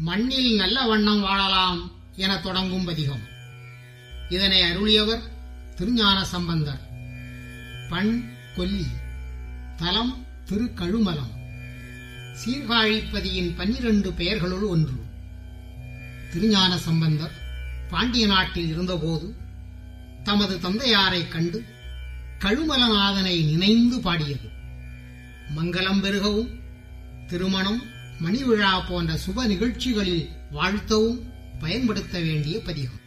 மண்ணில் நல்ல வண்ணம் வாழலாம் என தொடங்கும் பதிகம் இதனை அருளியவர் திருஞான சம்பந்தர் பண் கொல்லி தலம் திருக்கழுமலம் சீர்காழிப்பதியின் பன்னிரண்டு பெயர்களுள் ஒன்று திருஞான சம்பந்தர் பாண்டிய நாட்டில் இருந்தபோது தமது தந்தையாரைக் கண்டு கழுமலநாதனை நினைந்து பாடியது மங்களம் பெருகவும் திருமணம் மணிவிழா போன்ற சுப நிகழ்ச்சிகளில் வாழ்த்தவும் பயன்படுத்த வேண்டிய பதிகம்